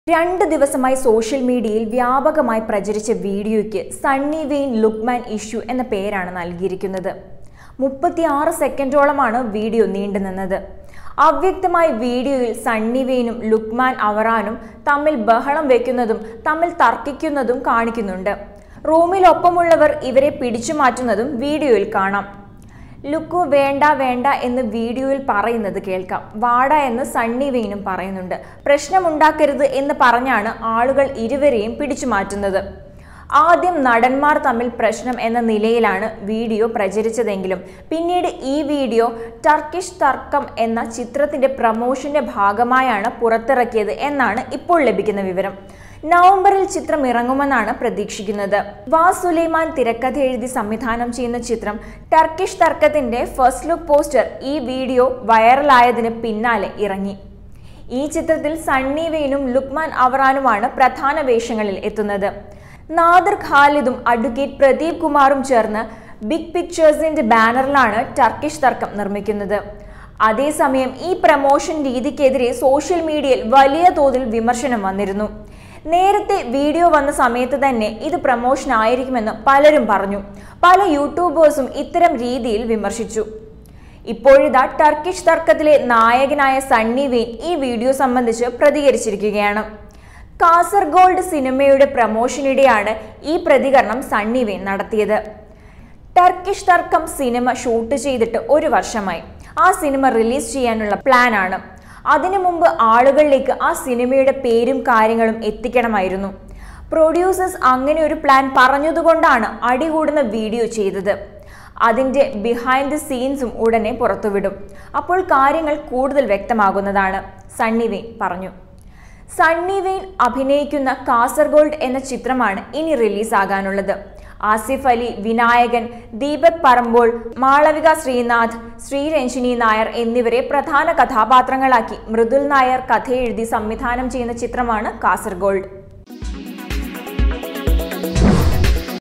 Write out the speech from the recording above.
രണ്ട് ദിവസമായി സോഷ്യൽ മീഡിയയിൽ വ്യാപകമായി പ്രചരിച്ച വീഡിയോയ്ക്ക് സണ്ണി വെയിൻ ലുക്മാൻ ഇഷ്യൂ എന്ന പേരാണ് നൽകിയിരിക്കുന്നത് മുപ്പത്തിയാറ് സെക്കൻഡോളമാണ് വീഡിയോ നീണ്ടുനിന്നത് അവ്യക്തമായ വീഡിയോയിൽ സണ്ണി വെയിനും ലുക്മാൻ അവറാനും തമ്മിൽ ബഹളം വെക്കുന്നതും തമ്മിൽ തർക്കിക്കുന്നതും കാണിക്കുന്നുണ്ട് റൂമിലൊപ്പമുള്ളവർ ഇവരെ പിടിച്ചു മാറ്റുന്നതും വീഡിയോയിൽ കാണാം ലുക്കു വേണ്ട വേണ്ട എന്ന് വീഡിയോയിൽ പറയുന്നത് കേൾക്കാം വാട എന്ന് സണ്ണി വെയിനും പറയുന്നുണ്ട് പ്രശ്നമുണ്ടാക്കരുത് എന്ന് പറഞ്ഞാണ് ആളുകൾ ഇരുവരെയും പിടിച്ചു മാറ്റുന്നത് ആദ്യം നടന്മാർ തമ്മിൽ പ്രശ്നം എന്ന നിലയിലാണ് വീഡിയോ പ്രചരിച്ചതെങ്കിലും പിന്നീട് ഈ വീഡിയോ ടർക്കിഷ് തർക്കം എന്ന ചിത്രത്തിന്റെ പ്രമോഷന്റെ ഭാഗമായാണ് പുറത്തിറക്കിയത് എന്നാണ് ഇപ്പോൾ ലഭിക്കുന്ന വിവരം നവംബറിൽ ചിത്രം ഇറങ്ങുമെന്നാണ് പ്രതീക്ഷിക്കുന്നത് വാ സുലൈമാൻ തിരക്കഥ എഴുതി സംവിധാനം ചെയ്യുന്ന ചിത്രം ടർക്കിഷ് തർക്കത്തിന്റെ ഫസ്റ്റ് ലുക്ക് പോസ്റ്റർ ഈ വീഡിയോ വൈറലായതിന് പിന്നാലെ ഇറങ്ങി ഈ ചിത്രത്തിൽ സണ്ണി വെയിനും ലുക്മാൻ അവറാനുമാണ് പ്രധാന വേഷങ്ങളിൽ എത്തുന്നത് നാദർ ഖാലിദും അഡ്വക്കേറ്റ് പ്രദീപ് കുമാറും ചേർന്ന് ബിഗ് പിക്ചേഴ്സിന്റെ ബാനറിലാണ് ടർക്കിഷ് തർക്കം നിർമ്മിക്കുന്നത് അതേസമയം ഈ പ്രമോഷൻ രീതിക്കെതിരെ സോഷ്യൽ മീഡിയയിൽ വലിയ തോതിൽ വിമർശനം വന്നിരുന്നു നേരത്തെ വീഡിയോ വന്ന സമയത്ത് തന്നെ ഇത് പ്രമോഷൻ ആയിരിക്കുമെന്ന് പലരും പറഞ്ഞു പല യൂട്യൂബേഴ്സും ഇത്തരം രീതിയിൽ വിമർശിച്ചു ഇപ്പോഴിതാ ടർക്കിഷ് തർക്കത്തിലെ നായകനായ സണ്ണി വെയിൻ ഈ വീഡിയോ സംബന്ധിച്ച് പ്രതികരിച്ചിരിക്കുകയാണ് കാസർഗോൾഡ് സിനിമയുടെ പ്രമോഷനിടെയാണ് ഈ പ്രതികരണം സണ്ണി വെയിൻ നടത്തിയത് ടർക്കിഷ് തർക്കം സിനിമ ഷൂട്ട് ചെയ്തിട്ട് ഒരു വർഷമായി ആ സിനിമ റിലീസ് ചെയ്യാനുള്ള പ്ലാനാണ് അതിനു മുമ്പ് ആളുകളിലേക്ക് ആ സിനിമയുടെ പേരും കാര്യങ്ങളും എത്തിക്കണമായിരുന്നു പ്രൊഡ്യൂസേഴ്സ് അങ്ങനെ ഒരു പ്ലാൻ പറഞ്ഞതുകൊണ്ടാണ് അടികൂടുന്ന വീഡിയോ ചെയ്തത് അതിൻ്റെ ബിഹൈൻഡ് ദി സീൻസും ഉടനെ പുറത്തുവിടും അപ്പോൾ കാര്യങ്ങൾ കൂടുതൽ വ്യക്തമാകുന്നതാണ് സണ്ണി വെയിൻ പറഞ്ഞു സണ്ണി വെയിൻ അഭിനയിക്കുന്ന കാസർഗോൾഡ് എന്ന ചിത്രമാണ് ഇനി റിലീസാകാനുള്ളത് ആസിഫ് അലി വിനായകൻ ദീപക് പറമ്പോൾ മാളവിക ശ്രീനാഥ് ശ്രീരഞ്ജിനി നായർ എന്നിവരെ പ്രധാന കഥാപാത്രങ്ങളാക്കി മൃദുൽ നായർ കഥയെഴുതി സംവിധാനം ചെയ്യുന്ന ചിത്രമാണ് കാസർഗോൾഡ്